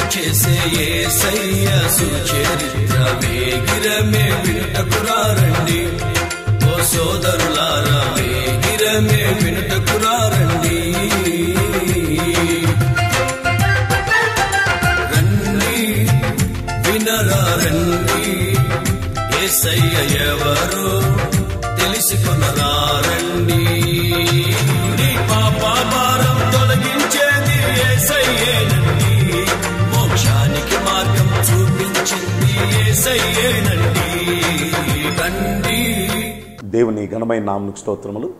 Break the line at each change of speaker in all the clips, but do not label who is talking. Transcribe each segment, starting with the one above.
చేసే ఏసయ్య సుచరిత్ర వేగిరమే వినుటకురారండి ఓ సోదరులారా వేగిరమే వినుటకురారండి రండి వినరా రండి ఏసయ్య ఎవరు తెలుసుకునరా రండి నీ పాప భారం తొలగించేది ఏసయ్యేనండి మోక్షానికి మార్గం చూపించింది ఏసయ్యేనండి రండి
దేవుని ఘనమైన నామకు స్తోత్రములు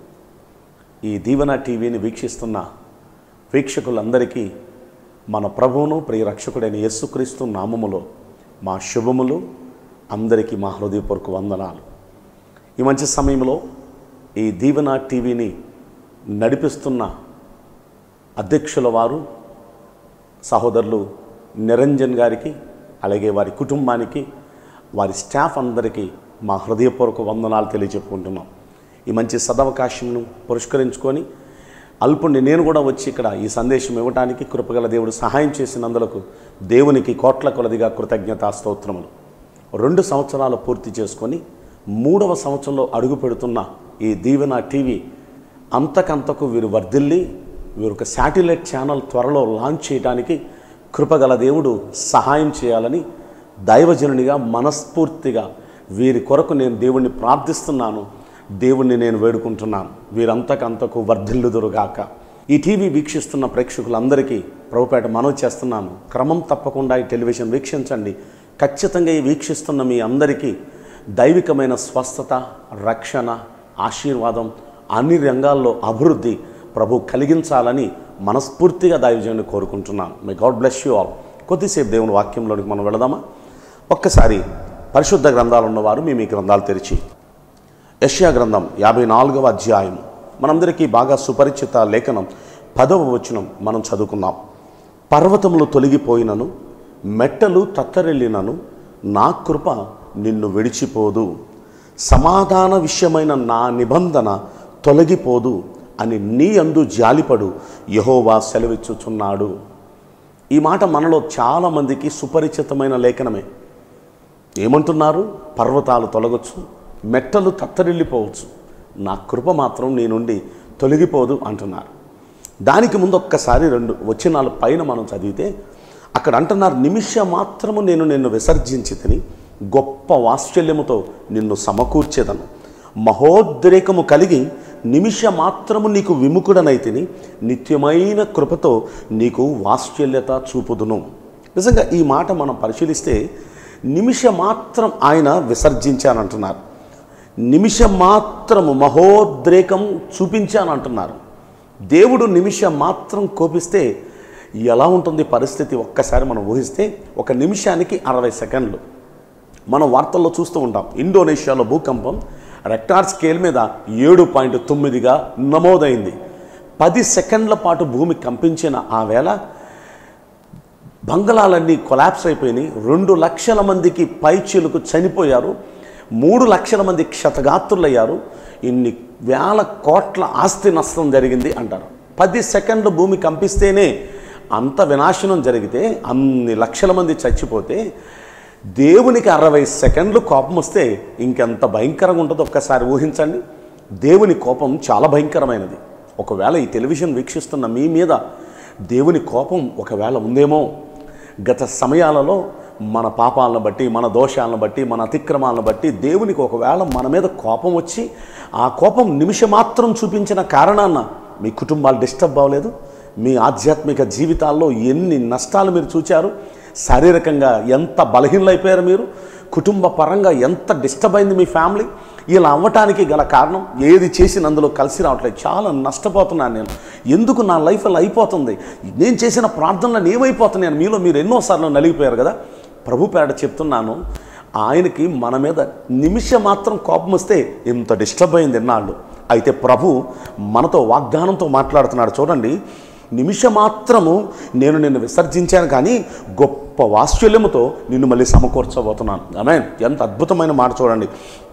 ఈ దీవెన టీవీని వీక్షిస్తున్న వీక్షకులందరికీ మన ప్రభువును ప్రియ రక్షకుడైన యేసుక్రీస్తు నామములో మా శుభములు అందరికీ మా హృదయపూర్వక వందనాలు ఈ మంచి సమయంలో ఈ దీవెన టీవీని నడిపిస్తున్న అధ్యక్షుల వారు సహోదరులు నిరంజన్ గారికి అలాగే వారి కుటుంబానికి వారి స్టాఫ్ అందరికీ మా హృదయపూర్వక వందనాలు తెలియజెప్పుకుంటున్నాం ఈ మంచి సదవకాశంను పురస్కరించుకొని అల్పుణ్ణి నేను కూడా వచ్చి ఇక్కడ ఈ సందేశం ఇవ్వడానికి కృపగల దేవుడు సహాయం చేసినందులకు దేవునికి కోట్ల కొలదిగా కృతజ్ఞతా స్తోత్రములు రెండు సంవత్సరాలు పూర్తి చేసుకొని మూడవ సంవత్సరంలో అడుగు పెడుతున్న ఈ దీవెన టీవీ అంతకంతకు వీరు వర్ధిల్లి వీరు ఒక శాటిలైట్ ఛానల్ త్వరలో లాంచ్ చేయడానికి కృపగల దేవుడు సహాయం చేయాలని దైవజనునిగా మనస్ఫూర్తిగా వీరి కొరకు నేను దేవుణ్ణి ప్రార్థిస్తున్నాను దేవుణ్ణి నేను వేడుకుంటున్నాను వీరంతకంతకు వర్ధిల్లుదురుగాక ఈ టీవీ వీక్షిస్తున్న ప్రేక్షకులందరికీ ప్రభుపేట మనవి చేస్తున్నాను క్రమం తప్పకుండా ఈ టెలివిజన్ వీక్షించండి ఖచ్చితంగా ఈ వీక్షిస్తున్న మీ అందరికీ దైవికమైన స్వస్థత రక్షణ ఆశీర్వాదం అన్ని రంగాల్లో అభివృద్ధి ప్రభు కలిగించాలని మనస్ఫూర్తిగా దైవజనుని కోరుకుంటున్నాను may God bless you all కొద్దిసేపు దేవుని వాక్యంలోనికి మనం వెళదామా ఒక్కసారి పరిశుద్ధ గ్రంథాలు ఉన్నవారు మేము ఈ గ్రంథాలు తెరిచి యష్యా గ్రంథం యాభై నాలుగవ అధ్యాయం మనందరికీ బాగా సుపరిచిత లేఖనం పదవ వచనం మనం చదువుకుందాం పర్వతములు తొలగిపోయినను మెట్టలు తత్తరెళ్ళినను నా కృప నిన్ను విడిచిపోదు సమాధాన విషయమైన నా నిబంధన తొలగిపోదు అని నీ అందు జాలిపడు యహోవా సెలవిచ్చుచున్నాడు ఈ మాట మనలో చాలామందికి సుపరిచితమైన లేఖనమే ఏమంటున్నారు పర్వతాలు తొలగొచ్చు మెట్టలు తత్తరిల్లిపోవచ్చు నా కృప మాత్రం నీ నుండి తొలగిపోదు అంటున్నారు దానికి ముందు ఒక్కసారి రెండు వచనాల పైన మనం చదివితే అక్కడ అంటున్నారు నిమిష మాత్రము నేను నిన్ను విసర్జించి తిని గొప్ప వాత్సల్యముతో నిన్ను సమకూర్చేదను మహోద్రేకము కలిగి నిమిష మాత్రము నీకు విముఖుడనైతిని నిత్యమైన కృపతో నీకు వాత్సల్యత చూపుదును నిజంగా ఈ మాట మనం పరిశీలిస్తే నిమిష మాత్రం ఆయన విసర్జించానంటున్నారు నిమిషం మాత్రము మహోద్రేకం చూపించానంటున్నారు దేవుడు నిమిషం మాత్రం కోపిస్తే ఎలా ఉంటుంది పరిస్థితి ఒక్కసారి మనం ఊహిస్తే ఒక నిమిషానికి అరవై సెకండ్లు మనం వార్తల్లో చూస్తూ ఉంటాం ఇండోనేషియాలో భూకంపం రెక్టార్ స్కేల్ మీద ఏడు పాయింట్ తొమ్మిదిగా నమోదైంది పది సెకండ్ల పాటు భూమి కంపించిన ఆ వేళ బంగళాలన్నీ కొలాప్స్ అయిపోయినాయి రెండు లక్షల మందికి పైచీలకు చనిపోయారు మూడు లక్షల మంది క్షతగాత్రులయ్యారు ఇన్ని వేల కోట్ల ఆస్తి నష్టం జరిగింది అంటారు పది సెకండ్లు భూమి కంపిస్తేనే అంత వినాశనం జరిగితే అన్ని లక్షల మంది చచ్చిపోతే దేవునికి అరవై సెకండ్లు కోపం వస్తే ఇంకెంత భయంకరంగా ఉంటుందో ఒక్కసారి ఊహించండి దేవుని కోపం చాలా భయంకరమైనది ఒకవేళ ఈ టెలివిజన్ వీక్షిస్తున్న మీ మీద దేవుని కోపం ఒకవేళ ఉందేమో గత సమయాలలో మన పాపాలను బట్టి మన దోషాలను బట్టి మన అతిక్రమాలను బట్టి దేవునికి ఒకవేళ మన మీద కోపం వచ్చి ఆ కోపం నిమిషమాత్రం చూపించిన కారణాన మీ కుటుంబాలు డిస్టర్బ్ అవ్వలేదు మీ ఆధ్యాత్మిక జీవితాల్లో ఎన్ని నష్టాలు మీరు చూచారు శారీరకంగా ఎంత బలహీనలైపోయారు మీరు కుటుంబ పరంగా ఎంత డిస్టర్బ్ అయింది మీ ఫ్యామిలీ ఇలా అవ్వటానికి గల కారణం ఏది చేసిన అందులో కలిసి రావట్లేదు చాలా నష్టపోతున్నాను నేను ఎందుకు నా లైఫ్ అలా అయిపోతుంది నేను చేసిన ప్రార్థనలు ఏమైపోతున్నాను మీలో మీరు ఎన్నోసార్లు నలిగిపోయారు కదా ప్రభు పేడ చెప్తున్నాను ఆయనకి మన మీద నిమిషం మాత్రం కోపం వస్తే ఇంత డిస్టర్బ్ అయింది ఎన్నాళ్ళు అయితే ప్రభు మనతో వాగ్దానంతో మాట్లాడుతున్నాడు చూడండి నిమిషమాత్రము నేను నిన్ను విసర్జించాను కానీ గొప్ప వాత్సల్యముతో నిన్ను మళ్ళీ సమకూర్చబోతున్నాను ఆమె ఎంత అద్భుతమైన మాట చూడండి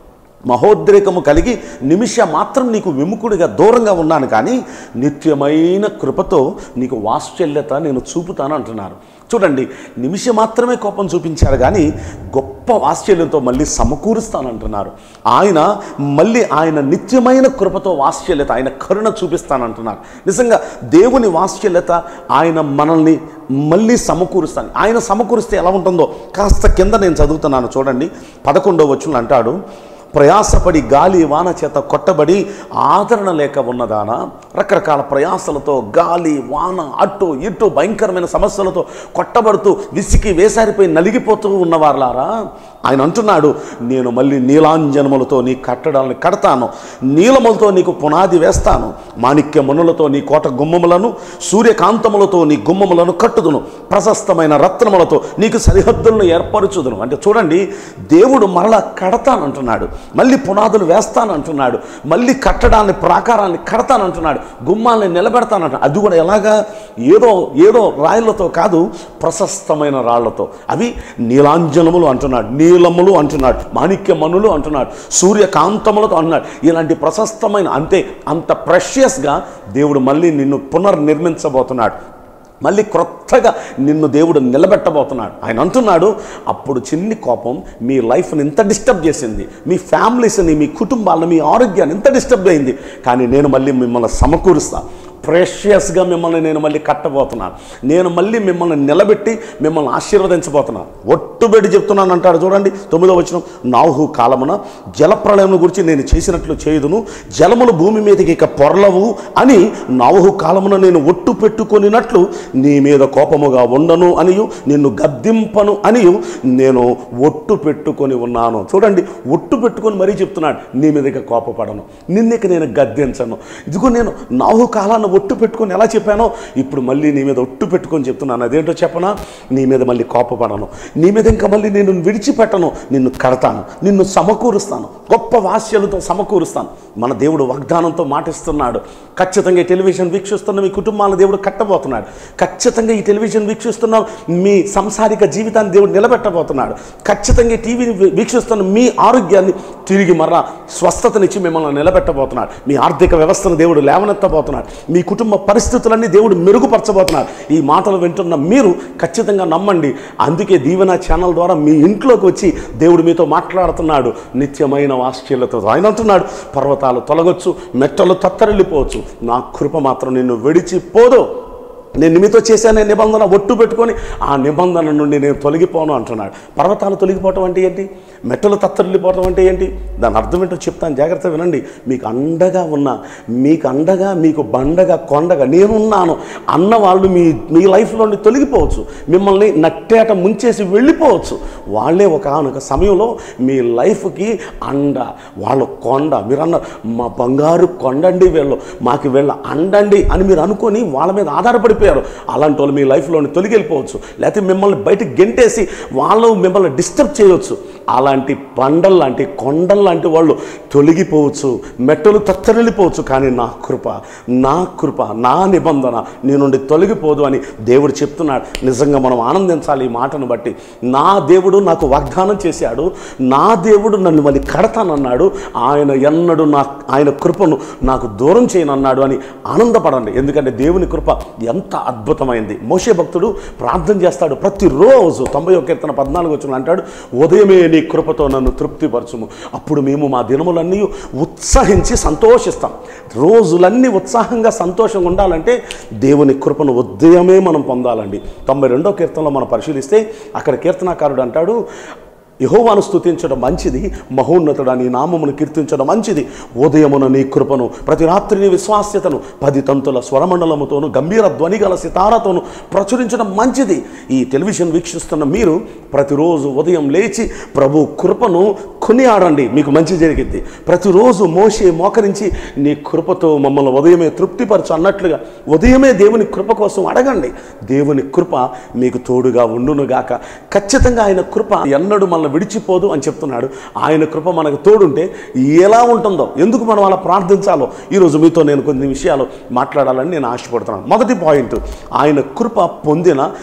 మహోద్రేకము కలిగి నిమిష మాత్రం నీకు విముఖుడిగా దూరంగా ఉన్నాను కానీ నిత్యమైన కృపతో నీకు వాత్సల్యత నేను చూపుతాను అంటున్నారు చూడండి నిమిషం మాత్రమే కోపం చూపించారు కానీ గొప్ప వాత్సల్యంతో మళ్ళీ సమకూరుస్తానంటున్నారు ఆయన మళ్ళీ ఆయన నిత్యమైన కృపతో వాత్సల్యత ఆయన కరుణ చూపిస్తానంటున్నారు నిజంగా దేవుని వాత్సల్యత ఆయన మనల్ని మళ్ళీ సమకూరుస్తాను ఆయన సమకూరిస్తే ఎలా ఉంటుందో కాస్త కింద నేను చదువుతున్నాను చూడండి పదకొండవ వచ్చులు అంటాడు ప్రయాసపడి గాలి వాన చేత కొట్టబడి ఆదరణ లేక ఉన్నదానా రకరకాల ప్రయాసలతో గాలి వాన అటు ఇటు భయంకరమైన సమస్యలతో కొట్టబడుతూ విసికి వేసారిపోయి నలిగిపోతూ ఉన్నవారులారా ఆయన అంటున్నాడు నేను మళ్ళీ నీలాంజనములతో నీ కట్టడాలను కడతాను నీలములతో నీకు పునాది వేస్తాను మాణిక్య మనులతో నీ కోట గుమ్మములను సూర్యకాంతములతో నీ గుమ్మములను కట్టుదును ప్రశస్తమైన రత్నములతో నీకు సరిహద్దులను ఏర్పరచుదును అంటే చూడండి దేవుడు మరలా కడతానంటున్నాడు మళ్ళీ పునాదులు వేస్తానంటున్నాడు మళ్ళీ కట్టడాన్ని ప్రాకారాన్ని కడతానంటున్నాడు గుమ్మాల్ని నిలబెడతానంట అది కూడా ఎలాగా ఏదో ఏదో రాయిలతో కాదు ప్రశస్తమైన రాళ్లతో అవి నీలాంజనములు అంటున్నాడు నీలములు అంటున్నాడు మాణిక్య మనులు అంటున్నాడు సూర్యకాంతములతో అంటున్నాడు ఇలాంటి ప్రశస్తమైన అంతే అంత ప్రెషియస్గా దేవుడు మళ్ళీ నిన్ను పునర్నిర్మించబోతున్నాడు మళ్ళీ క్రొత్తగా నిన్ను దేవుడు నిలబెట్టబోతున్నాడు ఆయన అంటున్నాడు అప్పుడు చిన్ని కోపం మీ లైఫ్ని ఇంత డిస్టర్బ్ చేసింది మీ ఫ్యామిలీస్ని మీ కుటుంబాలను మీ ఆరోగ్యాన్ని ఇంత డిస్టర్బ్ అయింది కానీ నేను మళ్ళీ మిమ్మల్ని సమకూరుస్తా ప్రెషియస్గా మిమ్మల్ని నేను మళ్ళీ కట్టబోతున్నాను నేను మళ్ళీ మిమ్మల్ని నిలబెట్టి మిమ్మల్ని ఆశీర్వదించబోతున్నాను ఒట్టుబెట్టి చెప్తున్నాను అంటాడు చూడండి తొమ్మిదో వచ్చిన నాహు కాలమున జలప్రళయం గురించి నేను చేసినట్లు చేయుదును జలములు భూమి మీదకి ఇక పొరలవు అని నాహు కాలమున నేను ఒట్టు పెట్టుకొనినట్లు నీ మీద కోపముగా ఉండను అనియు నిన్ను గద్దింపను అనియు నేను ఒట్టు పెట్టుకొని ఉన్నాను చూడండి ఒట్టు పెట్టుకొని మరీ చెప్తున్నాడు నీ మీద ఇక కోపపడను నిన్నక నేను గద్దించను ఇదిగో నేను నాహు కాలాన్ని ఒట్టు పెట్టుకొని ఎలా చెప్పానో ఇప్పుడు మళ్ళీ నీ మీద ఒట్టు పెట్టుకొని చెప్తున్నాను అదేంటో చెప్పనా నీ మీద మళ్ళీ కోపపడను నీ మీద ఇంకా మళ్ళీ నేను విడిచిపెట్టను నిన్ను కడతాను నిన్ను సమకూరుస్తాను గొప్ప వాస్యలతో సమకూరుస్తాను మన దేవుడు వాగ్దానంతో మాటిస్తున్నాడు ఖచ్చితంగా ఈ టెలివిజన్ వీక్షిస్తున్న మీ కుటుంబాలను దేవుడు కట్టబోతున్నాడు ఖచ్చితంగా ఈ టెలివిజన్ వీక్షిస్తున్న మీ సంసారిక జీవితాన్ని దేవుడు నిలబెట్టబోతున్నాడు ఖచ్చితంగా ఈ టీవీని వీ- వీక్షిస్తున్న మీ ఆరోగ్యాన్ని తిరిగి మరలా స్వస్థతనిచ్చి మిమ్మల్ని నిలబెట్టబోతున్నాడు మీ ఆర్థిక వ్యవస్థను దేవుడు లేవనెత్తబోతున్నాడు మీ కుటుంబ పరిస్థితులన్నీ దేవుడు మెరుగుపరచబోతున్నాడు ఈ మాటలు వింటున్న మీరు ఖచ్చితంగా నమ్మండి అందుకే దీవెన ఛానల్ ద్వారా మీ ఇంట్లోకి వచ్చి దేవుడు మీతో మాట్లాడుతున్నాడు నిత్యమైన వాశ్చర్యలతో ఆయన అంటున్నాడు పర్వతాలు తొలగొచ్చు మెట్టలు తత్తరిల్లిపోవచ్చు నా కృప మాత్రం నిన్ను విడిచిపోదు నేను మీతో చేశానే నిబంధన ఒట్టు పెట్టుకొని ఆ నిబంధన నుండి నేను తొలగిపోను అంటున్నాడు పర్వతాలు తొలగిపోవటం అంటే ఏంటి మెట్టలు తత్తరిల్లిపోవటం అంటే ఏంటి దాని అర్థం ఏంటో చెప్తాను జాగ్రత్త వినండి మీకు అండగా ఉన్నా మీకు అండగా మీకు బండగా కొండగా నేనున్నాను అన్న వాళ్ళు మీ మీ లైఫ్లో నుండి తొలగిపోవచ్చు మిమ్మల్ని నట్టేట ముంచేసి వెళ్ళిపోవచ్చు వాళ్ళే ఒక ఆనొక సమయంలో మీ లైఫ్కి అండ వాళ్ళ కొండ మీరు అన్నారు మా బంగారు కొండండి వీళ్ళు మాకు వీళ్ళ అండండి అని మీరు అనుకొని వాళ్ళ మీద ఆధారపడిపోయారు అలాంటి వాళ్ళు మీ లైఫ్లోని తొలగిపోవచ్చు లేకపోతే మిమ్మల్ని బయటకు గెంటేసి వాళ్ళు మిమ్మల్ని డిస్టర్బ్ చేయవచ్చు అలాంటి బండల్ లాంటి కొండల్ లాంటి వాళ్ళు తొలగిపోవచ్చు మెట్టలు తత్తరిల్లిపోవచ్చు కానీ నా కృప నా కృప నా నిబంధన నీ నుండి తొలగిపోదు అని దేవుడు చెప్తున్నాడు నిజంగా మనం ఆనందించాలి ఈ మాటను బట్టి నా దేవుడు నాకు వాగ్దానం చేశాడు నా దేవుడు నన్ను మళ్ళీ కడతానన్నాడు ఆయన ఎన్నడూ నా ఆయన కృపను నాకు దూరం చేయనన్నాడు అని ఆనందపడండి ఎందుకంటే దేవుని కృప ఎంత అద్భుతమైంది మోషే భక్తుడు ప్రార్థన చేస్తాడు ప్రతిరోజు తొంభై ఒక కీర్తన పద్నాలుగు వచ్చిన అంటాడు ఉదయమే నీ కృపతో నన్ను తృప్తిపరచుము అప్పుడు మేము మా దినములన్నీ ఉత్సహించి సంతోషిస్తాం రోజులన్నీ ఉత్సాహంగా సంతోషంగా ఉండాలంటే దేవుని కృపను ఉదయమే మనం పొందాలండి తొంభై రెండో కీర్తనలో మనం పరిశీలిస్తే అక్కడ కీర్తనాకారుడు అంటాడు యహోవాను స్తుతించడం మంచిది మహోన్నతుడు నీ నామమును కీర్తించడం మంచిది ఉదయమున నీ కృపను ప్రతి రాత్రి నీ విశ్వాస్యతను పది తంతుల స్వరమండలముతోను గంభీర ధ్వని గల సితారతోను ప్రచురించడం మంచిది ఈ టెలివిజన్ వీక్షిస్తున్న మీరు ప్రతిరోజు ఉదయం లేచి ప్రభు కృపను కొనియాడండి మీకు మంచి జరిగింది ప్రతిరోజు మోసే మోకరించి నీ కృపతో మమ్మల్ని ఉదయమే తృప్తిపరచు అన్నట్లుగా ఉదయమే దేవుని కృప కోసం అడగండి దేవుని కృప మీకు తోడుగా ఉండునుగాక ఖచ్చితంగా ఆయన కృప ఎన్నడూ మనల్ని విడిచిపోదు అని చెప్తున్నాడు ఆయన కృప మనకు తోడుంటే ఎలా ఉంటుందో ఎందుకు మనం అలా ప్రార్థించాలో ఈరోజు మీతో నేను కొన్ని విషయాలు మాట్లాడాలని నేను ఆశపడుతున్నాను మొదటి పాయింట్ ఆయన కృప పొందిన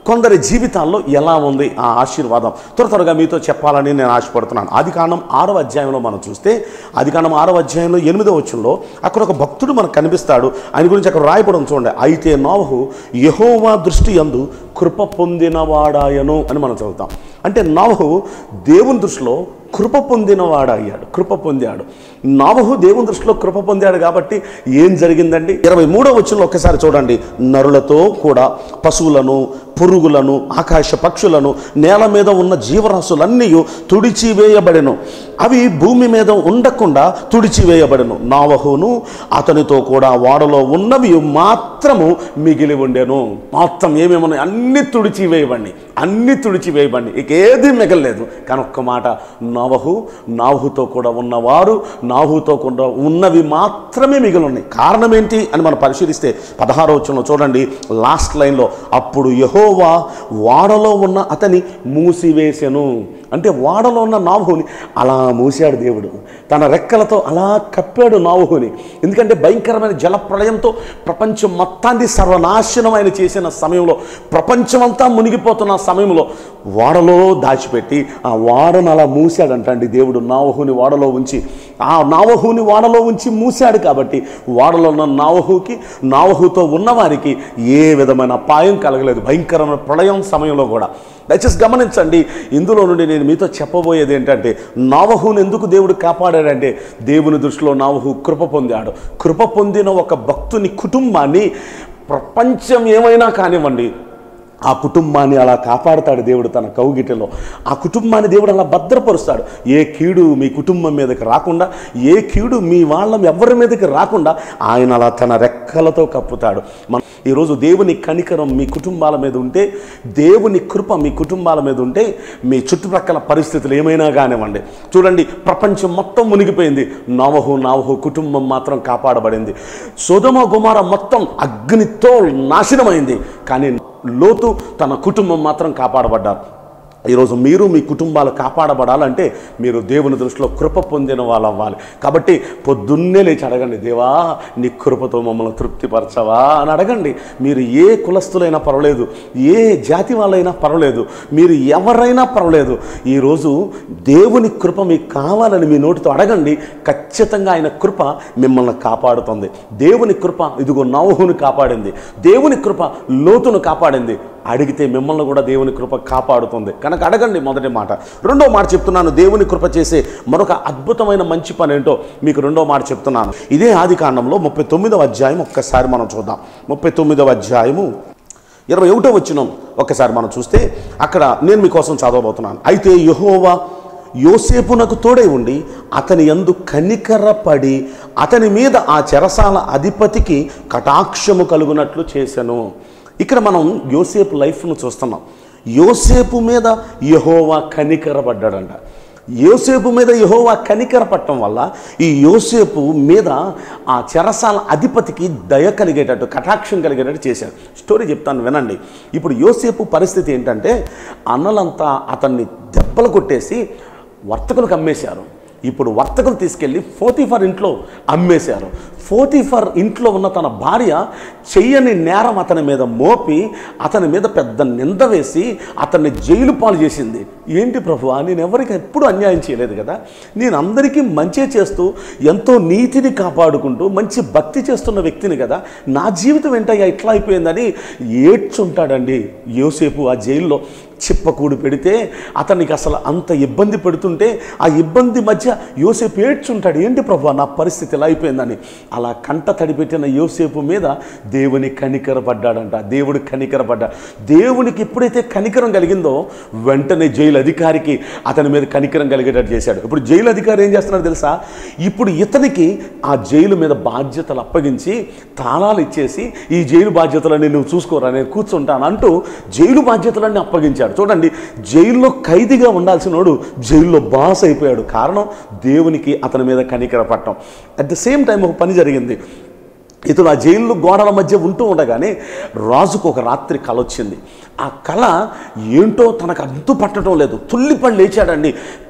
కొందరి జీవితాల్లో ఎలా ఉంది ఆ ఆశీర్వాదం త్వర త్వరగా మీతో చెప్పాలని నేను ఆశపడుతున్నాను ఆది కాండం ఆరవ అధ్యాయంలో మనం చూస్తే ఆది కాండం ఆరవ అధ్యాయంలో ఎనిమిదో వచ్చంలో అక్కడ ఒక భక్తుడు మనకు కనిపిస్తాడు ఆయన గురించి అక్కడ రాయబడం చూడండి అయితే నోహు యహోవా దృష్టి యందు కృప పొందినవాడాయను అని మనం చదువుతాం అంటే నోహు దేవుని దృష్టిలో కృప పొందినవాడయ్యాడు కృప పొందాడు నవహు దేవుని దృష్టిలో కృప పొందాడు కాబట్టి ఏం జరిగిందండి ఇరవై మూడో వచ్చిన ఒక్కసారి చూడండి నరులతో కూడా పశువులను పురుగులను ఆకాశ పక్షులను నేల మీద ఉన్న జీవరాశులన్నీ తుడిచివేయబడెను అవి భూమి మీద ఉండకుండా తుడిచివేయబడెను నావహును అతనితో కూడా వాడలో ఉన్నవి మాత్రము మిగిలి ఉండెను మొత్తం ఏమేమి ఉన్నాయి అన్ని తుడిచివేయబడి అన్ని తుడిచివేయబడి ఇక ఏది మిగలలేదు కానీ ఒక్క మాట నావహు నాహుతో కూడా ఉన్నవారు నాహుతో కూడా ఉన్నవి మాత్రమే మిగిలి ఉన్నాయి కారణం ఏంటి అని మనం పరిశీలిస్తే పదహారో వచ్చంలో చూడండి లాస్ట్ లైన్లో అప్పుడు యహోవా వాడలో ఉన్న అతని మూసివేసెను అంటే వాడలో ఉన్న నావుని అలా మూసాడు దేవుడు తన రెక్కలతో అలా కప్పాడు నావుని ఎందుకంటే భయంకరమైన జల ప్రళయంతో ప్రపంచం మొత్తాన్ని సర్వనాశనం ఆయన చేసిన సమయంలో ప్రపంచమంతా మునిగిపోతున్న సమయంలో వాడలో దాచిపెట్టి ఆ వాడను అలా మూసాడంటండి దేవుడు నావహుని వాడలో ఉంచి ఆ నావహుని వాడలో ఉంచి మూసాడు కాబట్టి వాడలో ఉన్న నావహుకి నావహుతో ఉన్నవారికి ఏ విధమైన అపాయం కలగలేదు భయంకరమైన ప్రళయం సమయంలో కూడా దయచేసి గమనించండి ఇందులో నుండి నేను మీతో చెప్పబోయేది ఏంటంటే నావహుని ఎందుకు దేవుడు కాపాడాడంటే దేవుని దృష్టిలో నావహు కృప పొందాడు కృప పొందిన ఒక భక్తుని కుటుంబాన్ని ప్రపంచం ఏమైనా కానివ్వండి ఆ కుటుంబాన్ని అలా కాపాడుతాడు దేవుడు తన కౌగిటిలో ఆ కుటుంబాన్ని దేవుడు అలా భద్రపరుస్తాడు ఏ కీడు మీ కుటుంబం మీదకి రాకుండా ఏ కీడు మీ వాళ్ళ ఎవరి మీదకి రాకుండా ఆయన అలా తన రెక్కలతో కప్పుతాడు మన ఈరోజు దేవుని కనికరం మీ కుటుంబాల మీద ఉంటే దేవుని కృప మీ కుటుంబాల మీద ఉంటే మీ చుట్టుప్రక్కల పరిస్థితులు ఏమైనా కానివ్వండి చూడండి ప్రపంచం మొత్తం మునిగిపోయింది నవహు నావహు కుటుంబం మాత్రం కాపాడబడింది సుధమ గుమార మొత్తం అగ్నితో నాశనమైంది కానీ లోతు తన కుటుంబం మాత్రం కాపాడబడ్డారు ఈరోజు మీరు మీ కుటుంబాలు కాపాడబడాలంటే మీరు దేవుని దృష్టిలో కృప పొందిన వాళ్ళు అవ్వాలి కాబట్టి పొద్దున్నే లేచి అడగండి దేవా నీ కృపతో మమ్మల్ని తృప్తిపరచవా అని అడగండి మీరు ఏ కులస్తులైనా పర్వాలేదు ఏ జాతి వాళ్ళైనా పర్వాలేదు మీరు ఎవరైనా పర్వాలేదు ఈరోజు దేవుని కృప మీకు కావాలని మీ నోటితో అడగండి ఖచ్చితంగా ఆయన కృప మిమ్మల్ని కాపాడుతుంది దేవుని కృప ఇదిగో నవహును కాపాడింది దేవుని కృప లోతును కాపాడింది అడిగితే మిమ్మల్ని కూడా దేవుని కృప కాపాడుతుంది కనుక అడగండి మొదటి మాట రెండో మాట చెప్తున్నాను దేవుని కృప చేసే మరొక అద్భుతమైన మంచి పని ఏంటో మీకు రెండో మాట చెప్తున్నాను ఇదే ఆది కాండంలో ముప్పై తొమ్మిదవ అధ్యాయం ఒక్కసారి మనం చూద్దాం ముప్పై తొమ్మిదవ అధ్యాయము ఇరవై ఒకటో వచ్చిన ఒక్కసారి మనం చూస్తే అక్కడ నేను మీకోసం చదవబోతున్నాను అయితే యహోవా యోసేపునకు తోడై ఉండి అతని యందు కనికరపడి అతని మీద ఆ చెరసాల అధిపతికి కటాక్షము కలుగునట్లు చేశాను ఇక్కడ మనం యోసేపు లైఫ్ను చూస్తున్నాం యోసేపు మీద యహోవా కనికరపడ్డాడంట యోసేపు మీద యహోవా కనికరపడటం వల్ల ఈ యోసేపు మీద ఆ చెరసాల అధిపతికి దయ కలిగేటట్టు కటాక్షం కలిగేటట్టు చేశాడు స్టోరీ చెప్తాను వినండి ఇప్పుడు యోసేపు పరిస్థితి ఏంటంటే అన్నలంతా అతన్ని దెబ్బలు కొట్టేసి వర్తకులకు అమ్మేశారు ఇప్పుడు వర్తకులు తీసుకెళ్ళి ఫోతిఫర్ ఇంట్లో అమ్మేశారు ఫోతిఫర్ ఇంట్లో ఉన్న తన భార్య చెయ్యని నేరం అతని మీద మోపి అతని మీద పెద్ద నింద వేసి అతన్ని జైలు పాలు చేసింది ఏంటి ప్రభువా నేను ఎవరికి ఎప్పుడు అన్యాయం చేయలేదు కదా నేను అందరికీ మంచి చేస్తూ ఎంతో నీతిని కాపాడుకుంటూ మంచి భక్తి చేస్తున్న వ్యక్తిని కదా నా జీవితం ఏంటయ్యా ఇట్లా అయిపోయిందని ఏడ్చుంటాడండి యోసేపు ఆ జైల్లో చిప్పకూడు పెడితే అతనికి అసలు అంత ఇబ్బంది పెడుతుంటే ఆ ఇబ్బంది మధ్య యోసేపు ఏడ్చుంటాడు ఏంటి ప్రభు నా పరిస్థితి ఇలా అయిపోయిందని అలా కంట తడిపెట్టిన యోసేపు మీద దేవుని కనికరపడ్డాడంట దేవుడు కనికరపడ్డాడు దేవునికి ఎప్పుడైతే కనికరం కలిగిందో వెంటనే జైలు అధికారికి అతని మీద కనికరం కలిగేటట్టు చేశాడు ఇప్పుడు జైలు అధికారి ఏం చేస్తున్నాడు తెలుసా ఇప్పుడు ఇతనికి ఆ జైలు మీద బాధ్యతలు అప్పగించి తాళాలు ఇచ్చేసి ఈ జైలు బాధ్యతలన్నీ నువ్వు చూసుకోరా నేను కూర్చుంటాను అంటూ జైలు బాధ్యతలన్నీ అప్పగించాడు చూడండి జైల్లో ఖైదీగా ఉండాల్సినోడు జైల్లో బాస్ అయిపోయాడు కారణం దేవునికి అతని మీద కనికర పట్టడం అట్ ద సేమ్ టైం ఒక పని జరిగింది ఇతను ఆ జైల్లో గోడల మధ్య ఉంటూ ఉండగానే రాజుకు ఒక రాత్రి కల వచ్చింది ఆ కళ ఏంటో తనకు అంతు పట్టడం లేదు తుల్లిపడి లేచాడండి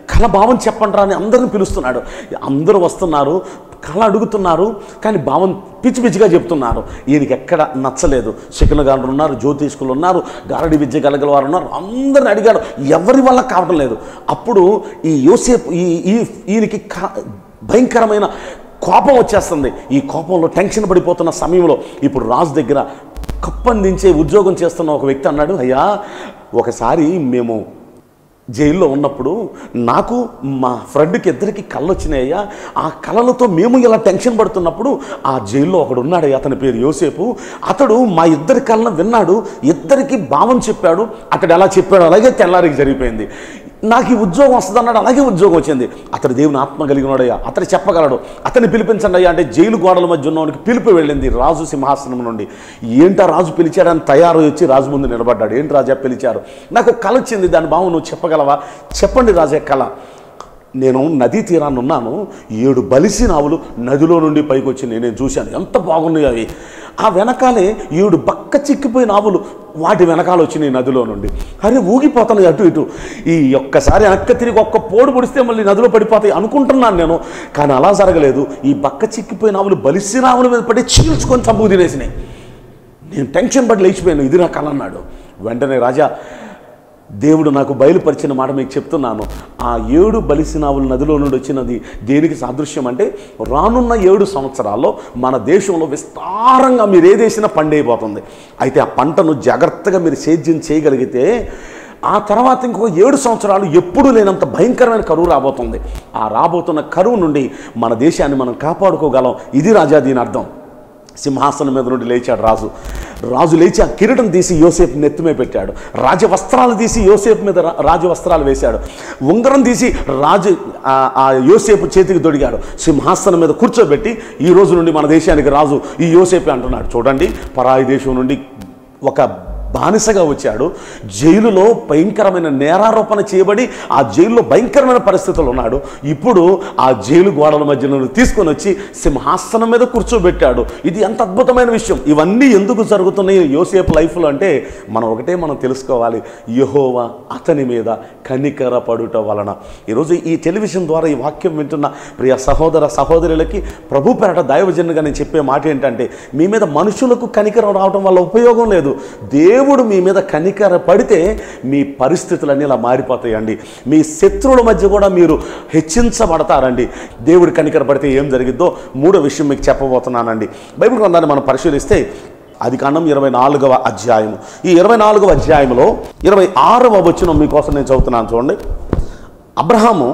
కళ భావం చెప్పండి అని అందరిని పిలుస్తున్నాడు అందరూ వస్తున్నారు కళ అడుగుతున్నారు కానీ భావం పిచ్చి పిచ్చిగా చెప్తున్నారు ఈయనకి ఎక్కడ నచ్చలేదు శకున గారు ఉన్నారు జ్యోతిష్కులు ఉన్నారు గారడి విద్య గలగల వారు ఉన్నారు అందరిని అడిగాడు ఎవరి వల్ల కావడం లేదు అప్పుడు ఈ యోసేపు ఈ ఈ ఈయనకి క- భయంకరమైన కోపం వచ్చేస్తుంది ఈ కోపంలో టెన్షన్ పడిపోతున్న సమయంలో ఇప్పుడు రాజు దగ్గర కప్పందించే ఉద్యోగం చేస్తున్న ఒక వ్యక్తి అన్నాడు అయ్యా ఒకసారి మేము జైల్లో ఉన్నప్పుడు నాకు మా ఫ్రెండ్కి ఇద్దరికి కళ్ళు వచ్చినాయ్యా ఆ కళలతో మేము ఇలా టెన్షన్ పడుతున్నప్పుడు ఆ జైల్లో ఒకడు ఉన్నాడు అతని పేరు యోసేపు అతడు మా ఇద్దరి కళ్ళను విన్నాడు ఇద్దరికి భావం చెప్పాడు అతడు ఎలా చెప్పాడు అలాగే తెల్లారికి జరిగిపోయింది నాకు ఈ ఉద్యోగం వస్తుంది అన్నాడు అలాగే ఉద్యోగం వచ్చింది అతడు దేవుని ఆత్మ కలిగిన వాడయ్యా అతడు చెప్పగలడు అతన్ని పిలిపించండి అయ్యా అంటే జైలు గోడల మధ్య ఉన్నవానికి పిలుపు వెళ్ళింది రాజు సింహాసనం నుండి ఏంటా రాజు పిలిచాడని తయారు వచ్చి రాజు ముందు నిలబడ్డాడు ఏంటి రాజా పిలిచారు నాకు ఒక కళ వచ్చింది దాని భావం నువ్వు చెప్పగలవా చెప్పండి రాజా కళ నేను నదీ తీరాన్ని ఉన్నాను ఏడు బలిసిన ఆవులు నదిలో నుండి పైకి వచ్చి నేను చూశాను ఎంత బాగున్నాయి అవి ఆ వెనకాలే ఏడు బక్క చిక్కిపోయిన ఆవులు వాటి వెనకాల వచ్చినాయి నదిలో నుండి అరే ఊగిపోతున్నాయి అటు ఇటు ఈ ఒక్కసారి వెనక్కి తిరిగి ఒక్క పోడు పొడిస్తే మళ్ళీ నదిలో పడిపోతాయి అనుకుంటున్నాను నేను కానీ అలా జరగలేదు ఈ బక్క చిక్కిపోయిన ఆవులు బలిసిన ఆవుల మీద పడి చీల్చుకొని చంపుకు తినేసినాయి నేను టెన్షన్ పడి లేచిపోయాను ఇది నా కళ అన్నాడు వెంటనే రాజా దేవుడు నాకు బయలుపరిచిన మాట మీకు చెప్తున్నాను ఆ ఏడు బలిసినావుల నదిలో నుండి వచ్చినది దేనికి సాదృశ్యం అంటే రానున్న ఏడు సంవత్సరాల్లో మన దేశంలో విస్తారంగా మీరు ఏదేసినా పండైపోతుంది అయితే ఆ పంటను జాగ్రత్తగా మీరు సేద్యం చేయగలిగితే ఆ తర్వాత ఇంకో ఏడు సంవత్సరాలు ఎప్పుడూ లేనంత భయంకరమైన కరువు రాబోతుంది ఆ రాబోతున్న కరువు నుండి మన దేశాన్ని మనం కాపాడుకోగలం ఇది రాజా దీని అర్థం సింహాసనం మీద నుండి లేచాడు రాజు రాజు లేచి ఆ కిరీటం తీసి యోసేపు నెత్తిమే పెట్టాడు రాజవస్త్రాలు తీసి యోసేపు మీద రా- రాజవస్త్రాలు వేశాడు ఉంగరం తీసి రాజు ఆ- ఆ యోసేపు చేతికి దొడిగాడు సింహాసనం మీద కూర్చోబెట్టి ఈ రోజు నుండి మన దేశానికి రాజు ఈ యోసేపే అంటున్నాడు చూడండి పరాయి దేశం నుండి ఒక బానిసగా వచ్చాడు జైలులో భయంకరమైన నేరారోపణ చేయబడి ఆ జైల్లో భయంకరమైన పరిస్థితులు ఉన్నాడు ఇప్పుడు ఆ జైలు గోడల మధ్య నుండి తీసుకొని వచ్చి సింహాసనం మీద కూర్చోబెట్టాడు ఇది ఎంత అద్భుతమైన విషయం ఇవన్నీ ఎందుకు జరుగుతున్నాయి యోసేపు లైఫ్లో అంటే మనం ఒకటే మనం తెలుసుకోవాలి యహోవా అతని మీద కనికర పడుట వలన ఈరోజు ఈ టెలివిజన్ ద్వారా ఈ వాక్యం వింటున్న ప్రియ సహోదర సహోదరులకి ప్రభు పెరట దైవజనుగా నేను చెప్పే మాట ఏంటంటే మీ మీద మనుషులకు కనికరం రావడం వల్ల ఉపయోగం లేదు దేవుడు మీ మీద కనికర పడితే మీ పరిస్థితులన్నీ ఇలా మారిపోతాయండి మీ శత్రువుల మధ్య కూడా మీరు హెచ్చించబడతారండి దేవుడు కనికర పడితే ఏం జరిగిద్దో మూడో విషయం మీకు చెప్పబోతున్నానండి బైబిల్ గ్రంథాన్ని మనం పరిశీలిస్తే అది కాండం ఇరవై నాలుగవ అధ్యాయము ఈ ఇరవై నాలుగవ అధ్యాయంలో ఇరవై ఆరవ వచనం మీకోసం నేను చదువుతున్నాను చూడండి అబ్రహాము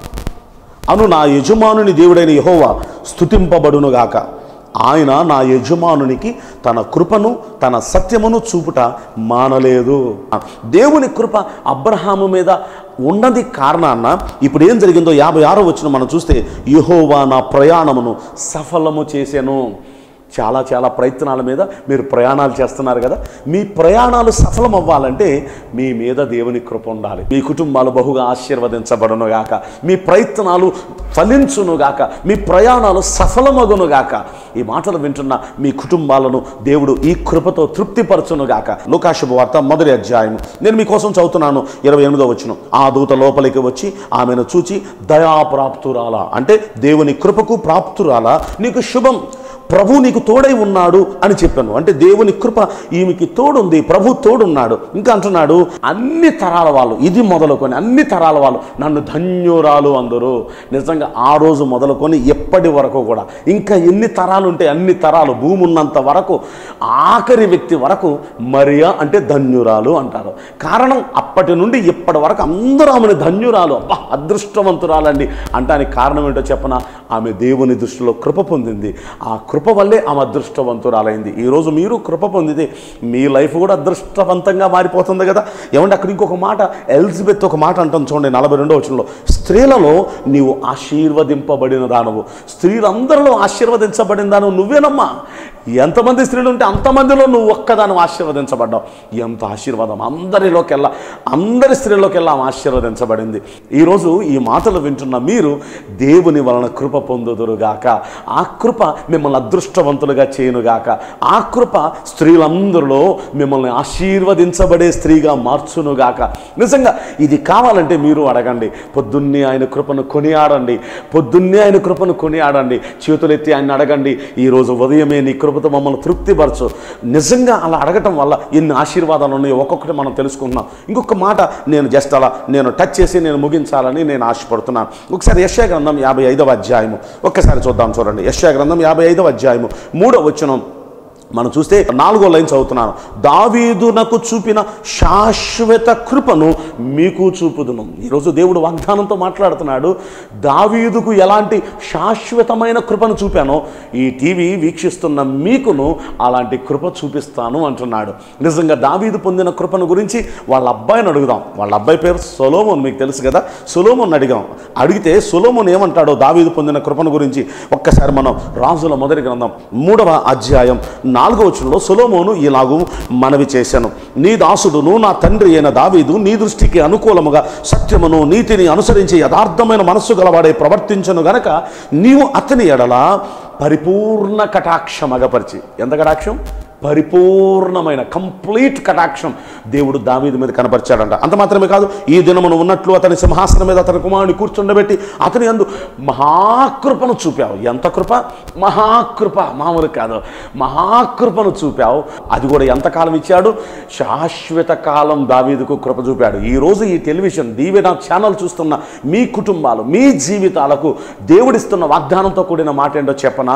అను నా యజమానుని దేవుడైన యహోవా స్థుతింపబడునుగాక ఆయన నా యజమానునికి తన కృపను తన సత్యమును చూపుట మానలేదు దేవుని కృప అబ్రహాము మీద ఉన్నది కారణాన్న ఇప్పుడు ఏం జరిగిందో యాభై ఆరో వచ్చిన మనం చూస్తే యహోవా నా ప్రయాణమును సఫలము చేశాను చాలా చాలా ప్రయత్నాల మీద మీరు ప్రయాణాలు చేస్తున్నారు కదా మీ ప్రయాణాలు సఫలం అవ్వాలంటే మీ మీద దేవుని కృప ఉండాలి మీ కుటుంబాలు బహుగా ఆశీర్వదించబడును గాక మీ ప్రయత్నాలు ఫలించును గాక మీ ప్రయాణాలు సఫలమగును గాక ఈ మాటలు వింటున్న మీ కుటుంబాలను దేవుడు ఈ కృపతో తృప్తిపరచును గాక లోకాశుభ వార్త మొదటి అధ్యాయం నేను మీకోసం చదువుతున్నాను ఇరవై ఎనిమిదో వచ్చిన ఆ దూత లోపలికి వచ్చి ఆమెను చూచి దయాప్రాప్తురాలా అంటే దేవుని కృపకు ప్రాప్తురాలా నీకు శుభం ప్రభు నీకు తోడై ఉన్నాడు అని చెప్పాను అంటే దేవుని కృప ఈమెకి తోడుంది ప్రభు తోడున్నాడు ఇంకా అంటున్నాడు అన్ని తరాల వాళ్ళు ఇది మొదలుకొని అన్ని తరాల వాళ్ళు నన్ను ధన్యురాలు అందరూ నిజంగా ఆ రోజు మొదలుకొని ఎప్పటి వరకు కూడా ఇంకా ఎన్ని తరాలు ఉంటే అన్ని తరాలు భూమి ఉన్నంత వరకు ఆఖరి వ్యక్తి వరకు మరియా అంటే ధన్యురాలు అంటారు కారణం అప్పటి నుండి ఇప్పటి వరకు అందరూ ఆమెను ధన్యురాలు అబ్బా అదృష్టవంతురాలండి అంటానికి కారణం ఏంటో చెప్పన ఆమె దేవుని దృష్టిలో కృప పొందింది ఆ కృప వల్లే ఆమె అదృష్టవంతురాలైంది ఈరోజు మీరు కృప పొందితే మీ లైఫ్ కూడా అదృష్టవంతంగా మారిపోతుంది కదా ఏమంటే అక్కడ ఇంకొక మాట ఎలిజబెత్ ఒక మాట అంటుంది చూడండి నలభై రెండో వచనంలో స్త్రీలలో నీవు ఆశీర్వదింపబడిన దానవు స్త్రీలందరిలో ఆశీర్వదించబడిన దానవు నువ్వేనమ్మా ఎంతమంది స్త్రీలు ఉంటే అంతమందిలో నువ్వు ఒక్కదాని ఆశీర్వదించబడ్డావు ఎంత ఆశీర్వాదం అందరిలోకెల్లా అందరి స్త్రీలోకెల్లా ఆమె ఆశీర్వదించబడింది ఈరోజు ఈ మాటలు వింటున్న మీరు దేవుని వలన కృప పొందుదురుగాక ఆ కృప మిమ్మల్ని అదృష్టవంతులుగా చేయనుగాక ఆ కృప స్త్రీలందరిలో మిమ్మల్ని ఆశీర్వదించబడే స్త్రీగా మార్చునుగాక నిజంగా ఇది కావాలంటే మీరు అడగండి పొద్దున్నే ఆయన కృపను కొనియాడండి పొద్దున్నే ఆయన కృపను కొనియాడండి చేతులెత్తి ఆయన అడగండి ఈరోజు ఉదయమే నీ కృపతో మమ్మల్ని తృప్తిపరచు నిజంగా అలా అడగటం వల్ల ఎన్ని ఆశీర్వాదాలు ఉన్నాయో ఒక్కొక్కటి మనం తెలుసుకుంటున్నాం ఇంకొక మాట నేను జస్ట్ అలా నేను టచ్ చేసి నేను ముగించాలని నేను ఆశపడుతున్నాను ఒకసారి యశ్యా గ్రంథం యాభై ఐదవ అధ్యాయము ఒక్కసారి చూద్దాం చూడండి యశ్యా గ్రంథం యాభై ఐదవ అధ్యాయము మూడవ వచనం మనం చూస్తే నాలుగో లైన్ చదువుతున్నాను దావీదునకు చూపిన శాశ్వత కృపను మీకు చూపుదును ఈరోజు దేవుడు వాగ్దానంతో మాట్లాడుతున్నాడు దావీదుకు ఎలాంటి శాశ్వతమైన కృపను చూపానో ఈ టీవీ వీక్షిస్తున్న మీకును అలాంటి కృప చూపిస్తాను అంటున్నాడు నిజంగా దావీదు పొందిన కృపను గురించి వాళ్ళ అబ్బాయిని అడుగుదాం వాళ్ళ అబ్బాయి పేరు సొలోమోన్ మీకు తెలుసు కదా సొలోమోన్ అడిగాం అడిగితే సొలోమోన్ ఏమంటాడో దావీదు పొందిన కృపను గురించి ఒక్కసారి మనం రాజుల మొదటి గ్రంథం మూడవ అధ్యాయం నాలుగవ వచనంలో సొలోమోను ఇలాగూ మనవి చేశాను నీ దాసుడును నా తండ్రి అయిన దావీదు నీ దృష్టికి అనుకూలముగా సత్యమును నీతిని అనుసరించి యథార్థమైన మనస్సు గలవాడే ప్రవర్తించను గనక నీవు అతని ఎడల పరిపూర్ణ కటాక్షం అగపరిచి ఎంత కటాక్షం పరిపూర్ణమైన కంప్లీట్ కటాక్షం దేవుడు దావీదు మీద కనపరిచాడంట అంత మాత్రమే కాదు ఈ దినమును ఉన్నట్లు అతని సింహాసనం మీద అతని కుమారుని కూర్చుండబెట్టి అతని అందు మహాకృపను చూపావు ఎంత కృప మహాకృప మామూలు కాదు మహాకృపను చూపావు అది కూడా ఎంతకాలం ఇచ్చాడు శాశ్వత కాలం దావీదుకు కృప చూపాడు ఈరోజు ఈ టెలివిజన్ దీవెన ఛానల్ చూస్తున్న మీ కుటుంబాలు మీ జీవితాలకు దేవుడిస్తున్న వాగ్దానంతో కూడిన మాట ఏంటో చెప్పనా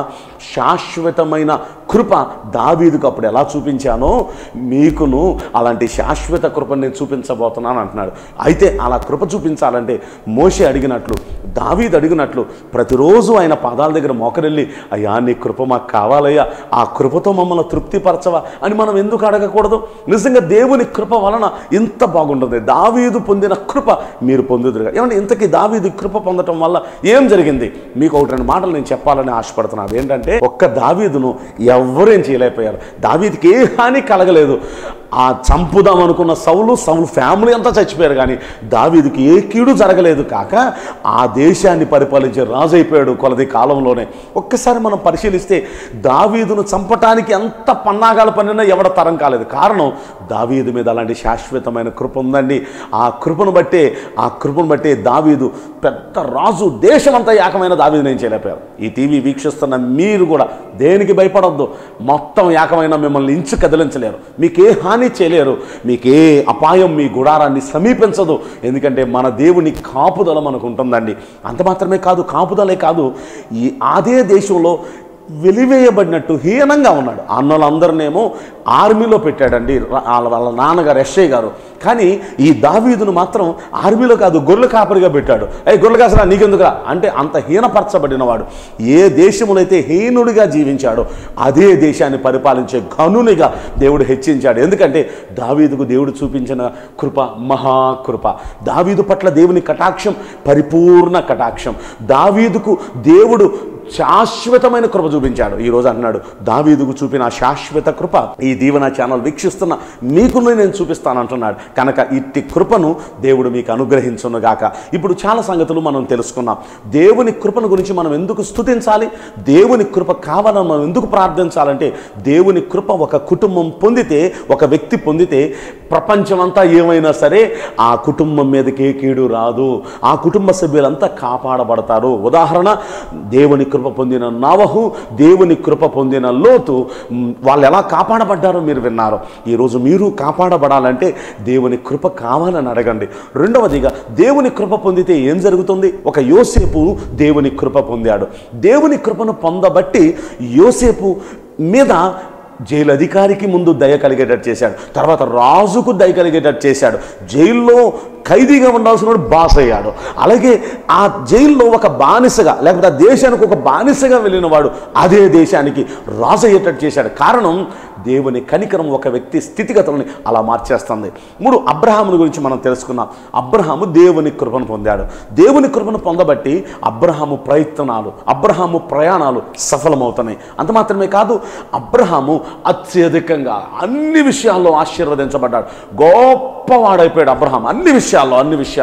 శాశ్వతమైన కృప దావీదుకు అప్పుడు ఎలా చూపించానో మీకును అలాంటి శాశ్వత కృపను నేను చూపించబోతున్నాను అంటున్నాడు అయితే అలా కృప చూపించాలంటే మోషే అడిగినట్లు దావీదు అడిగినట్లు ప్రతిరోజు ఆయన పాదాల దగ్గర మోకరెళ్ళి అయ్యా నీ కృప మాకు కావాలయ్యా ఆ కృపతో మమ్మల్ని తృప్తిపరచవా అని మనం ఎందుకు అడగకూడదు నిజంగా దేవుని కృప వలన ఇంత బాగుంటుంది దావీదు పొందిన కృప మీరు పొందుదురుగా ఏమంటే ఇంతకీ దావీదు కృప పొందటం వల్ల ఏం జరిగింది మీకు ఒకటి రెండు మాటలు నేను చెప్పాలని ఆశపడుతున్నాను ఏంటంటే ఒక్క దావీదును ఎవ్వరేం చేయలేకపోయారు దావీదికి ఏ హాని కలగలేదు ఆ చంపుదాం అనుకున్న సౌలు సౌలు ఫ్యామిలీ అంతా చచ్చిపోయారు కానీ దావీదికి ఏ కీడు జరగలేదు కాక ఆ దేశాన్ని పరిపాలించే రాజు అయిపోయాడు కొలది కాలంలోనే ఒక్కసారి మనం పరిశీలిస్తే దావీదును చంపటానికి ఎంత పన్నాగాలు పనినా ఎవడ తరం కాలేదు కారణం దావీదు మీద అలాంటి శాశ్వతమైన కృప ఉందండి ఆ కృపను బట్టే ఆ కృపను బట్టే దావీదు పెద్ద రాజు దేశమంతా ఏకమైన దావీదు నేను చేయలేకపోయారు ఈ టీవీ వీక్షిస్తున్న మీరు కూడా దేనికి భయపడొద్దు మొత్తం ఏకమైన మిమ్మల్ని ఇంచు కదిలించలేరు మీకే హాని చేయలేరు మీకే అపాయం మీ గుడారాన్ని సమీపించదు ఎందుకంటే మన దేవుని కాపుదల మనకు ఉంటుందండి అంత మాత్రమే కాదు కాపుదలే కాదు ఈ అదే దేశంలో వెలివేయబడినట్టు హీనంగా ఉన్నాడు అన్నోళ్ళందరినేమో ఆర్మీలో పెట్టాడండి రా- వాళ్ళ వాళ్ళ నాన్నగారు ఎస్ఐ గారు కానీ ఈ దావీదును మాత్రం ఆర్మీలో కాదు గొర్రెల కాపరిగా పెట్టాడు ఏ గొర్రెల కాసరా నీకెందుకురా అంటే అంత హీనపరచబడినవాడు ఏ దేశములైతే హీనుడిగా జీవించాడో అదే దేశాన్ని పరిపాలించే ఘనునిగా దేవుడు హెచ్చించాడు ఎందుకంటే దావీదుకు దేవుడు చూపించిన కృప మహాకృప దావీదు పట్ల దేవుని కటాక్షం పరిపూర్ణ కటాక్షం దావీదుకు దేవుడు శాశ్వతమైన కృప చూపించాడు ఈ రోజు అన్నాడు దావీదుకు చూపిన ఆ శాశ్వత కృప ఈ దీవెన ఛానల్ వీక్షిస్తున్న మీకు నేను చూపిస్తాను అంటున్నాడు కనుక ఇట్టి కృపను దేవుడు మీకు అనుగ్రహించును గాక ఇప్పుడు చాలా సంగతులు మనం తెలుసుకున్నాం దేవుని కృపను గురించి మనం ఎందుకు స్తుతించాలి దేవుని కృప కావాలని మనం ఎందుకు ప్రార్థించాలంటే దేవుని కృప ఒక కుటుంబం పొందితే ఒక వ్యక్తి పొందితే ప్రపంచమంతా ఏమైనా సరే ఆ కుటుంబం మీదకి ఏ కీడు రాదు ఆ కుటుంబ సభ్యులంతా కాపాడబడతారు ఉదాహరణ దేవుని కృప పొందిన నవహు దేవుని కృప పొందిన లోతు మ్, వాళ్ళు ఎలా కాపాడబడ్డారో మీరు విన్నారు ఈరోజు మీరు కాపాడబడాలంటే దేవుని కృప కావాలని అడగండి రెండవదిగా దేవుని కృప పొందితే ఏం జరుగుతుంది ఒక యోసేపు దేవుని కృప పొందాడు దేవుని కృపను పొందబట్టి యోసేపు మీద జైలు అధికారికి ముందు దయ కలిగేటట్టు చేశాడు తర్వాత రాజుకు దయ కలిగేటట్టు చేశాడు జైల్లో ఖైదీగా ఉండాల్సిన వాడు బాస్ అయ్యాడు అలాగే ఆ జైల్లో ఒక బానిసగా లేకపోతే ఆ దేశానికి ఒక బానిసగా వెళ్ళిన వాడు అదే దేశానికి రాజు అయ్యేటట్టు చేశాడు కారణం దేవుని కనికరం ఒక వ్యక్తి స్థితిగతులని అలా మార్చేస్తుంది మూడు అబ్రహాముని గురించి మనం తెలుసుకున్నాం అబ్రహాము దేవుని కృపను పొందాడు దేవుని కృపను పొందబట్టి అబ్రహాము ప్రయత్నాలు అబ్రహాము ప్రయాణాలు సఫలమవుతున్నాయి అంత మాత్రమే కాదు అబ్రహాము అత్యధికంగా అన్ని విషయాల్లో ఆశీర్వదించబడ్డాడు గొప్పవాడైపోయాడు అబ్రహాం అన్ని విషయాల్లో అన్ని విషయాల్లో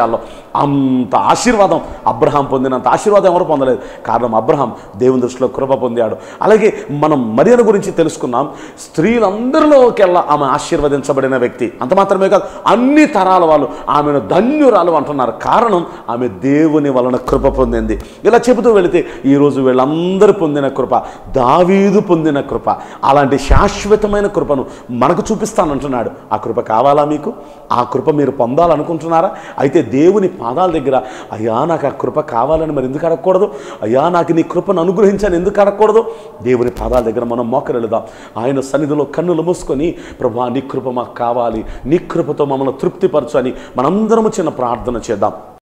అంత ఆశీర్వాదం అబ్రహాం పొందినంత ఆశీర్వాదం ఎవరు పొందలేదు కారణం అబ్రహాం దేవుని దృష్టిలో కృప పొందాడు అలాగే మనం మరియను గురించి తెలుసుకున్నాం స్త్రీలందరిలోకెల్లా ఆమె ఆశీర్వదించబడిన వ్యక్తి అంత మాత్రమే కాదు అన్ని తరాల వాళ్ళు ఆమెను ధన్యురాలు అంటున్నారు కారణం ఆమె దేవుని వలన కృప పొందింది ఇలా చెబుతూ వెళితే ఈరోజు వీళ్ళందరూ పొందిన కృప దావీదు పొందిన కృప అలాంటి శాశ్వతమైన కృపను మనకు చూపిస్తానంటున్నాడు ఆ కృప కావాలా మీకు ఆ కృప మీరు పొందాలనుకుంటున్నారా అయితే దేవుని పాదాల దగ్గర అయ్యా నాకు ఆ కృప కావాలని మరి ఎందుకు అడగకూడదు అయ్యా నాకు నీ కృపను అనుగ్రహించని ఎందుకు అడగకూడదు దేవుని పాదాల దగ్గర మనం మోకరెళదాం ఆయన సన్నిధిలో కన్నులు మూసుకొని ప్రభా నీ కృప మాకు కావాలి నీ కృపతో మమ్మల్ని తృప్తిపరచు అని మనందరము చిన్న ప్రార్థన చేద్దాం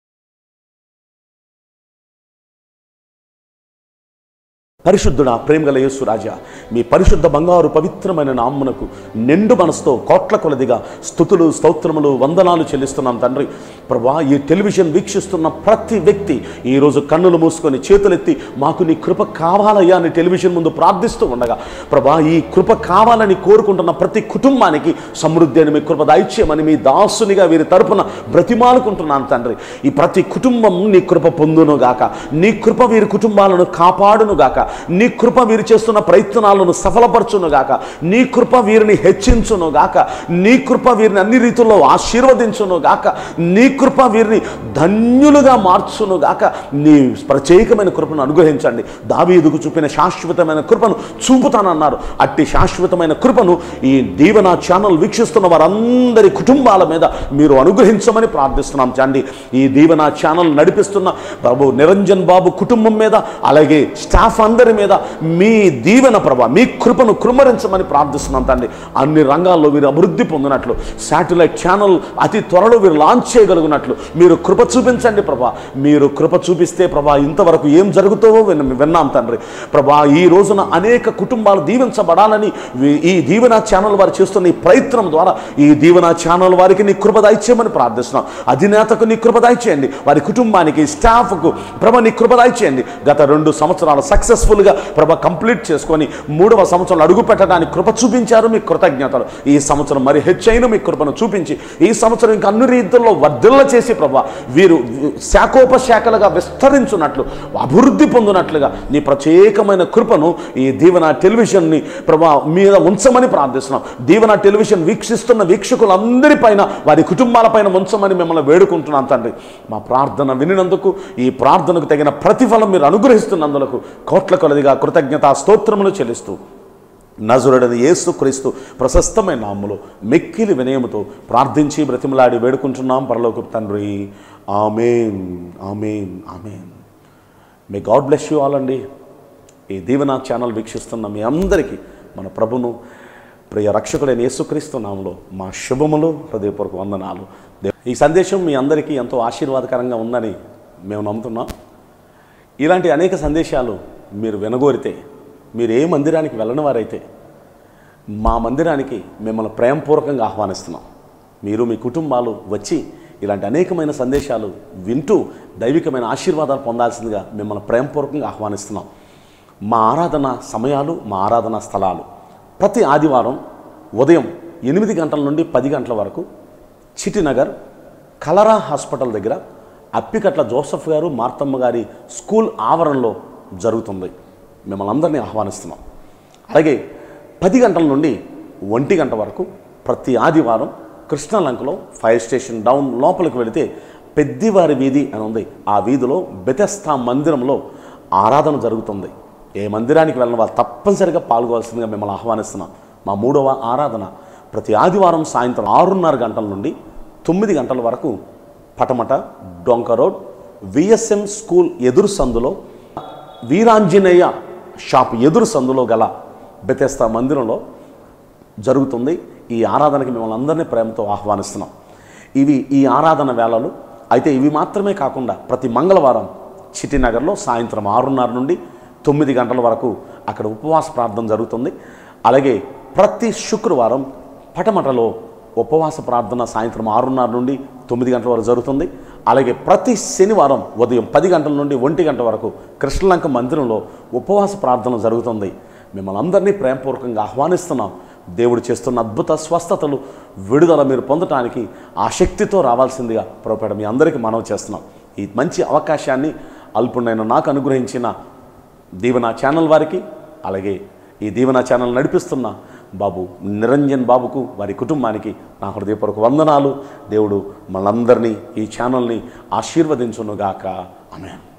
పరిశుద్ధుడా ప్రేమగల యేసు రాజా మీ పరిశుద్ధ బంగారు పవిత్రమైన నామ్మునకు నిండు మనసుతో కోట్ల కొలదిగా స్థుతులు స్తోత్రములు వందనాలు చెల్లిస్తున్నాం తండ్రి ప్రభా ఈ టెలివిజన్ వీక్షిస్తున్న ప్రతి వ్యక్తి ఈరోజు కన్నులు మూసుకొని చేతులెత్తి మాకు నీ కృప కావాలయ్యా అని టెలివిజన్ ముందు ప్రార్థిస్తూ ఉండగా ప్రభా ఈ కృప కావాలని కోరుకుంటున్న ప్రతి కుటుంబానికి సమృద్ధి అని మీ కృప దైత్యమని మీ దాసునిగా వీరి తరపున బ్రతిమాలుకుంటున్నాను తండ్రి ఈ ప్రతి కుటుంబం నీ కృప పొందును గాక నీ కృప వీరి కుటుంబాలను కాపాడును గాక నీ కృప వీరు చేస్తున్న ప్రయత్నాలను సఫలపరచును గాక నీ కృప వీరిని హెచ్చించును గాక నీ కృప వీరిని అన్ని రీతుల్లో ఆశీర్వదించును గాక నీ కృప వీరిని ధన్యులుగా మార్చును గాక నీ ప్రత్యేకమైన కృపను అనుగ్రహించండి దావీదుకు చూపిన శాశ్వతమైన కృపను చూపుతానన్నారు అట్టి శాశ్వతమైన కృపను ఈ దీవెన ఛానల్ వీక్షిస్తున్న వారందరి కుటుంబాల మీద మీరు అనుగ్రహించమని ప్రార్థిస్తున్నాం చండి ఈ దీవెన ఛానల్ నడిపిస్తున్న బాబు నిరంజన్ బాబు కుటుంబం మీద అలాగే స్టాఫ్ అందరి మీద మీ దీవెన ప్రభా మీ కృపను కృమరించమని ప్రార్థిస్తున్నాం తండ్రి అన్ని రంగాల్లో వీరు అభివృద్ధి పొందినట్లు శాటిలైట్ ఛానల్ అతి త్వరలో వీరు లాంచ్ చేయగలిగినట్లు మీరు కృప చూపించండి ప్రభా మీరు కృప చూపిస్తే ప్రభా ఇంతవరకు ఏం జరుగుతావో విన్న విన్నాం తండ్రి ప్రభా ఈ రోజున అనేక కుటుంబాలు దీవించబడాలని వీ- ఈ దీవెన ఛానల్ వారు చేస్తున్న ఈ ప్రయత్నం ద్వారా ఈ దీవెన ఛానల్ వారికి నీ కృప దయచేయమని ప్రార్థిస్తున్నాం అధినేతకు నీ కృప దయచేయండి వారి కుటుంబానికి స్టాఫ్కు ప్రభ నీ కృప దయచేయండి గత రెండు సంవత్సరాలు సక్సెస్ఫుల్గా ప్రభ కంప్లీట్ చేసుకొని మూడవ సంవత్సరం అడుగు పెట్టడానికి కృప చూపించారు మీ కృతజ్ఞతలు ఈ సంవత్సరం మరి హెచ్చైన మీ కృపను చూపించి ఈ సంవత్సరం ఇంకా అన్ని రీతుల్లో వర్ధిల్ల చేసి ప్రభ వీరు శాఖోపశాఖలుగా విస్తరించున్నట్లు అభివృద్ధి పొందినట్లుగా నీ ప్రత్యేకమైన కృపను ఈ దీవెన టెలివిజన్ని ప్రభా మీద ఉంచమని ప్రార్థిస్తున్నాం దీవెన టెలివిజన్ వీక్షిస్తున్న వీక్షకులందరిపైన వారి కుటుంబాలపైన ఉంచమని మిమ్మల్ని వేడుకుంటున్నాం తండ్రి మా ప్రార్థన వినినందుకు ఈ ప్రార్థనకు తగిన ప్రతిఫలం మీరు అనుగ్రహిస్తున్నందులకు కోట్ల కొలదిగా కృతజ్ఞత స్తోత్రములు చెల్లిస్తూ నజరుడని యేసు క్రీస్తు ప్రశస్తమైన నామములో మెక్కిలి వినయముతో ప్రార్థించి బ్రతిమలాడి వేడుకుంటున్నాం పరలోక తండ్రి amen amen amen may God bless you all అండి ఈ దీవెన ఛానల్ వీక్షిస్తున్న మీ అందరికీ మన ప్రభును ప్రియ రక్షకుడైన యేసుక్రీస్తు నామములో మా శుభములు హృదయపూర్వక వందనాలు దే- ఈ సందేశం మీ అందరికీ ఎంతో ఆశీర్వాదకరంగా ఉందని మేము నమ్ముతున్నాం ఇలాంటి అనేక సందేశాలు మీరు వినగోరితే మీరు ఏ మందిరానికి వెళ్ళని వారైతే మా మందిరానికి మిమ్మల్ని ప్రేమపూర్వకంగా ఆహ్వానిస్తున్నాం మీరు మీ కుటుంబాలు వచ్చి ఇలాంటి అనేకమైన సందేశాలు వింటూ దైవికమైన ఆశీర్వాదాలు పొందాల్సిందిగా మిమ్మల్ని ప్రేమపూర్వకంగా ఆహ్వానిస్తున్నాం మా ఆరాధన సమయాలు మా ఆరాధన స్థలాలు ప్రతి ఆదివారం ఉదయం ఎనిమిది గంటల నుండి పది గంటల వరకు చిటినగర్ కలరా హాస్పిటల్ దగ్గర అప్పికట్ల జోసఫ్ గారు మార్తమ్మ గారి స్కూల్ ఆవరణలో జరుగుతుంది మిమ్మల్ని అందరినీ ఆహ్వానిస్తున్నాం అలాగే పది గంటల నుండి ఒంటి గంట వరకు ప్రతి ఆదివారం కృష్ణలంకలో ఫైర్ స్టేషన్ డౌన్ లోపలికి వెళితే పెద్దివారి వీధి అని ఉంది ఆ వీధిలో బెతెస్తా మందిరంలో ఆరాధన జరుగుతుంది ఏ మందిరానికి వెళ్ళిన వాళ్ళు తప్పనిసరిగా పాల్గొవాల్సిందిగా మిమ్మల్ని ఆహ్వానిస్తున్నాం మా మూడవ ఆరాధన ప్రతి ఆదివారం సాయంత్రం ఆరున్నర గంటల నుండి తొమ్మిది గంటల వరకు పటమట డొంక రోడ్ విఎస్ఎం స్కూల్ ఎదురు సందులో వీరాంజనేయ షాప్ ఎదురు సందులో గల బెతెస్తా మందిరంలో జరుగుతుంది ఈ ఆరాధనకి మిమ్మల్ని అందరినీ ప్రేమతో ఆహ్వానిస్తున్నాం ఇవి ఈ ఆరాధన వేళలు అయితే ఇవి మాత్రమే కాకుండా ప్రతి మంగళవారం చిట్టినగర్లో సాయంత్రం ఆరున్నర నుండి తొమ్మిది గంటల వరకు అక్కడ ఉపవాస ప్రార్థన జరుగుతుంది అలాగే ప్రతి శుక్రవారం పటమటలో ఉపవాస ప్రార్థన సాయంత్రం ఆరున్నర నుండి తొమ్మిది గంటల వరకు జరుగుతుంది అలాగే ప్రతి శనివారం ఉదయం పది గంటల నుండి ఒంటి గంట వరకు కృష్ణలంక మందిరంలో ఉపవాస ప్రార్థన జరుగుతుంది మిమ్మల్ని అందరినీ ప్రేమపూర్వకంగా ఆహ్వానిస్తున్నాం దేవుడు చేస్తున్న అద్భుత స్వస్థతలు విడుదల మీరు పొందటానికి ఆ శక్తితో రావాల్సిందిగా పొరపాటు మీ అందరికీ మనవి చేస్తున్నాం ఈ మంచి అవకాశాన్ని అల్పుడైన నాకు అనుగ్రహించిన దీవెన ఛానల్ వారికి అలాగే ఈ దీవెన ఛానల్ నడిపిస్తున్న బాబు నిరంజన్ బాబుకు వారి కుటుంబానికి నా హృదయపూర్వక వందనాలు దేవుడు మనందరినీ ఈ ఛానల్ని ఆశీర్వదించునుగాక ఆమె